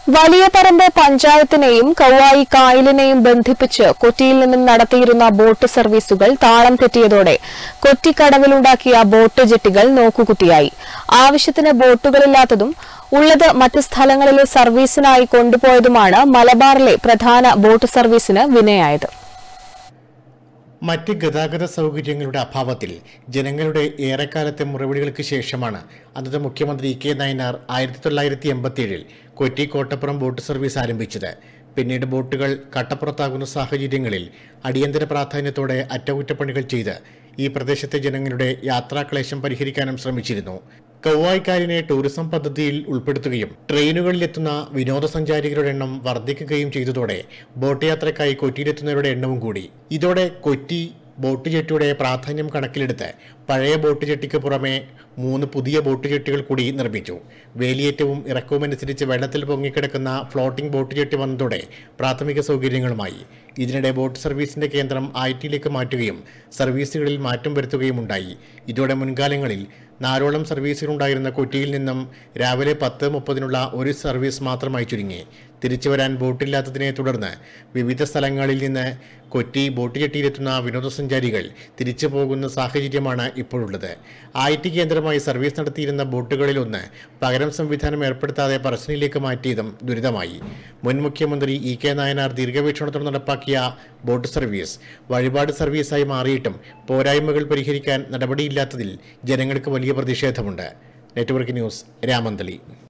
വലിയ പറമ്പ് പഞ്ചായത്തിനെയും കൗവായി കായലിനെയും ബന്ധിപ്പിച്ച് കൊച്ചിയിൽ നിന്നും നടത്തിയിരുന്ന ബോട്ട് സർവീസുകൾ താളം തെറ്റിയതോടെ കൊറ്റിക്കടവിലുണ്ടാക്കിയ ബോട്ട് ജെട്ടികൾ നോക്കുകുത്തിയായി ആവശ്യത്തിന് ബോട്ടുകളില്ലാത്തതും ഉള്ളത് മറ്റ് സ്ഥലങ്ങളിലെ സർവീസിനായി കൊണ്ടുപോയതുമാണ് മലബാറിലെ പ്രധാന ബോട്ട് സർവീസിന് വിനയായത് മറ്റ് ഗതാഗത സൗകര്യങ്ങളുടെ അഭാവത്തിൽ ജനങ്ങളുടെ ഏറെക്കാലത്തെ മുറവിളികൾക്ക് ശേഷമാണ് അന്നത്തെ മുഖ്യമന്ത്രി കെ നയനാർ ആയിരത്തി തൊള്ളായിരത്തി എൺപത്തിയേഴിൽ കൊച്ചി കോട്ടപ്പുറം ബോട്ട് സർവീസ് ആരംഭിച്ചത് പിന്നീട് ബോട്ടുകൾ കട്ടപ്പുറത്താകുന്ന സാഹചര്യങ്ങളിൽ അടിയന്തര പ്രാധാന്യത്തോടെ അറ്റകുറ്റപ്പണികൾ ചെയ്ത് ഈ പ്രദേശത്തെ ജനങ്ങളുടെ യാത്രാക്ലേശം പരിഹരിക്കാനും ശ്രമിച്ചിരുന്നു കൗവായ്ക്കാരിനെ ടൂറിസം പദ്ധതിയിൽ ഉൾപ്പെടുത്തുകയും ട്രെയിനുകളിലെത്തുന്ന വിനോദസഞ്ചാരികളുടെ എണ്ണം വർദ്ധിക്കുകയും ചെയ്തതോടെ ബോട്ട് യാത്രയ്ക്കായി കൊച്ചിയിലെത്തുന്നവരുടെ എണ്ണവും കൂടി ഇതോടെ കൊച്ചി ബോട്ട് ജെട്ടിയുടെ പ്രാധാന്യം കണക്കിലെടുത്ത് പഴയ ബോട്ട് ജെട്ടിക്ക് പുറമെ മൂന്ന് പുതിയ ബോട്ട് ജെട്ടികൾ കൂടി നിർമ്മിച്ചു വേലിയേറ്റവും ഇറക്കവും അനുസരിച്ച് വെള്ളത്തിൽ പൊങ്ങിക്കിടക്കുന്ന ഫ്ലോട്ടിംഗ് ബോട്ട് ജെട്ടി വന്നതോടെ പ്രാഥമിക സൗകര്യങ്ങളുമായി ഇതിനിടെ ബോട്ട് സർവീസിന്റെ കേന്ദ്രം ഐ ടിയിലേക്ക് മാറ്റുകയും സർവീസുകളിൽ മാറ്റം വരുത്തുകയും ഉണ്ടായി ഇതോടെ മുൻകാലങ്ങളിൽ നാലോളം സർവീസുകളുണ്ടായിരുന്ന കൊച്ചിയിൽ നിന്നും രാവിലെ പത്ത് മുപ്പതിനുള്ള ഒരു സർവീസ് മാത്രമായി ചുരുങ്ങി തിരിച്ചു വരാൻ ബോട്ടില്ലാത്തതിനെ തുടർന്ന് വിവിധ സ്ഥലങ്ങളിൽ നിന്ന് കൊച്ചി ബോട്ട് ജെട്ടിയിലെത്തുന്ന വിനോദസഞ്ചാരികൾ തിരിച്ചു പോകുന്ന സാഹചര്യമാണ് ഇപ്പോഴുള്ളത് ഐ ടി കേന്ദ്രമായി സർവീസ് നടത്തിയിരുന്ന ബോട്ടുകളിലൊന്ന് പകരം സംവിധാനം ഏർപ്പെടുത്താതെ പറശ്ശിനിയിലേക്ക് മാറ്റിയതും ദുരിതമായി മുൻ മുഖ്യമന്ത്രി ഇ കെ നായനാർ ദീർഘവീക്ഷണത്തോടെ നടപ്പാക്കിയ ബോട്ട് സർവീസ് വഴിപാട് സർവീസായി മാറിയിട്ടും പോരായ്മകൾ പരിഹരിക്കാൻ നടപടിയില്ലാത്തതിൽ ജനങ്ങൾക്ക് വലിയ പ്രതിഷേധമുണ്ട് നെറ്റ്വർക്ക് ന്യൂസ് രാമന്തളി